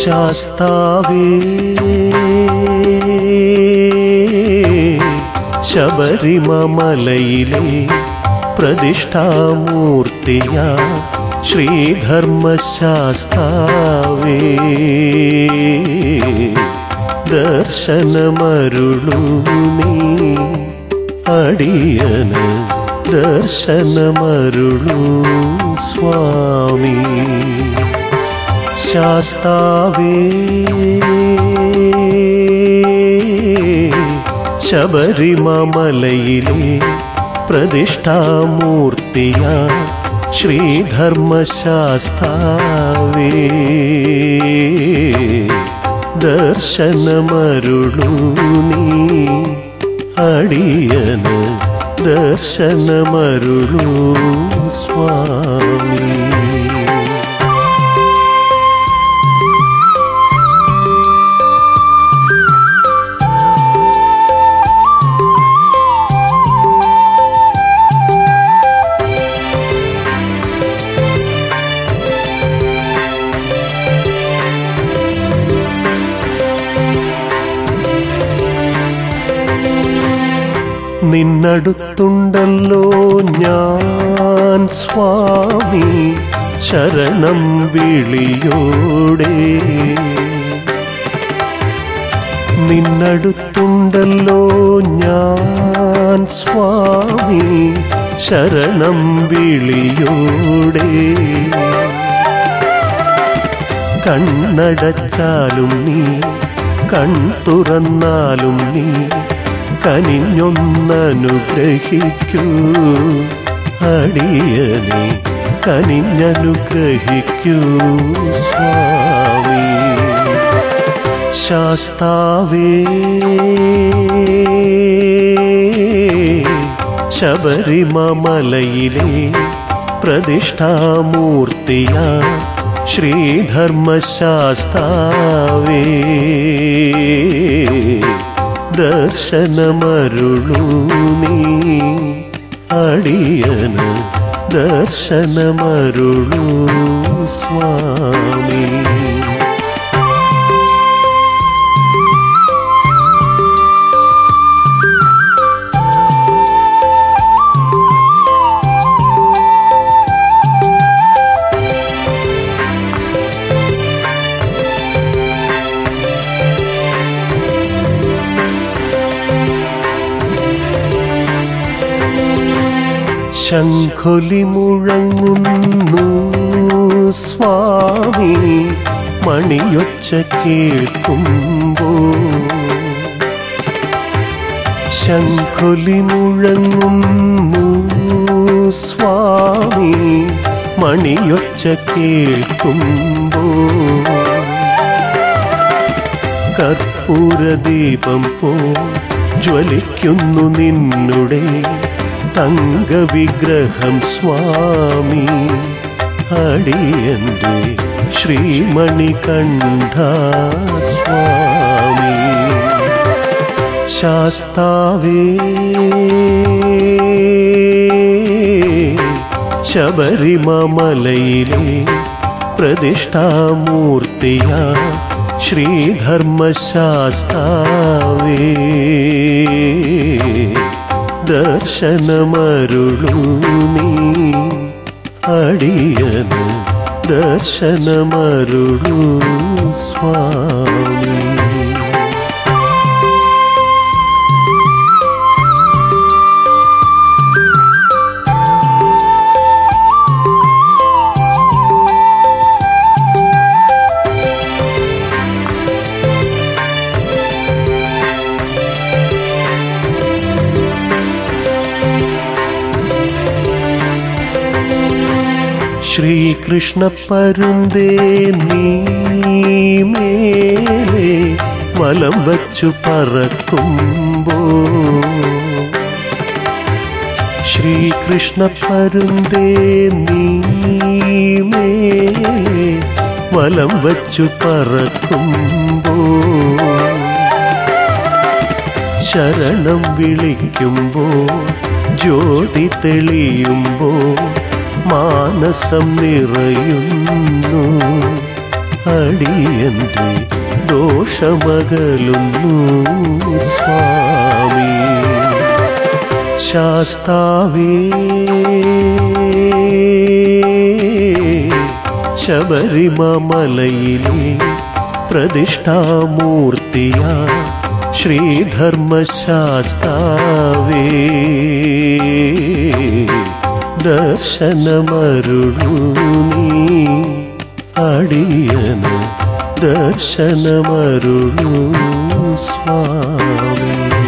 ശാസ്താവേ ശബരിമലയിലെ പ്രതിഷ്ഠാമൂർത്തിയ ശ്രീധർമ്മശാസ്താവേ ദർശനമരുളൂ നീ അടിയന് ദർശനമരുളൂ സ്വാമി ശാസ്താവേ ശബരിമലയിലെ പ്രതിഷ്ഠാമൂർത്തിയ ശ്രീധർമ്മശാസ്താവേ ദർശനമരുളൂ നീ അടിയന് ദർശനമരുളൂ സ്വാമി നിന്നടുത്തുണ്ടല്ലോ ഞാൻ സ്വാമി ശരണം വിളിയോടെ നിന്നടുത്തുണ്ടല്ലോ ഞാൻ സ്വാമി ശരണം വിളിയോടെ കണ്ണടച്ചാലും നീ കൺ തുറന്നാലും നീ കനിഞ്ഞൊന്നനുഗ്രഹിക്കൂ അടിയനെ കനിഞ്ഞനുഗ്രഹിക്കൂ സ്വാമി ശാസ്താവേ ശബരിമലയിലെ പ്രതിഷ്ഠാമൂർത്തിയ ശ്രീധർമ്മശാസ്താവേ ദർശനമരുളൂ നീ അടിയന് ദർശനമരുളൂ സ്വാമി ശംഖൊലി മുഴങ്ങുന്നു സ്വാമി മണിയൊച്ച കേൾക്കുമ്പോ ശംഖൊലി മുഴങ്ങുന്നു സ്വാമി മണിയൊച്ച കേൾക്കുമ്പോ കർപ്പൂരദീപം പോ ജ്വലിക്കുന്നു നിന്നുടെ തങ്കവിഗ്രഹം സ്വാമി അടിയന്റെ ശ്രീമണികണ്ഠ സ്വാമി ശാസ്താവേ ശബരിമലയിലെ പ്രതിഷ്ഠാമൂർത്തിയ ശ്രീധർമ്മശാസ്താവേ ദർശനമരുളൂ നീ അടിയന് ദർശനമരുളൂ സ്വാമി ശ്രീകൃഷ്ണ പരുന്തേ നീ മേലെ വലം വച്ചു പറക്കുമ്പോ ശ്രീകൃഷ്ണ പരുന്തേ നീ മേലെ വലം വച്ചു പറക്കുമ്പോ ശരണം വിളിക്കുമ്പോ ജ്യോതി തെളിയുമ്പോ മാനസം നിറയുന്നു അടിയന്റെ ദോഷമകലുന്നു സ്വാമി ശാസ്താവേ ശബരിമലയിലെ പ്രതിഷ്ഠാമൂർത്തിയ ശ്രീധർമ്മശാസ്താവേ ദർശനമരുളൂ നീ അടിയന് ദർശനമരുളൂ സ്വാമി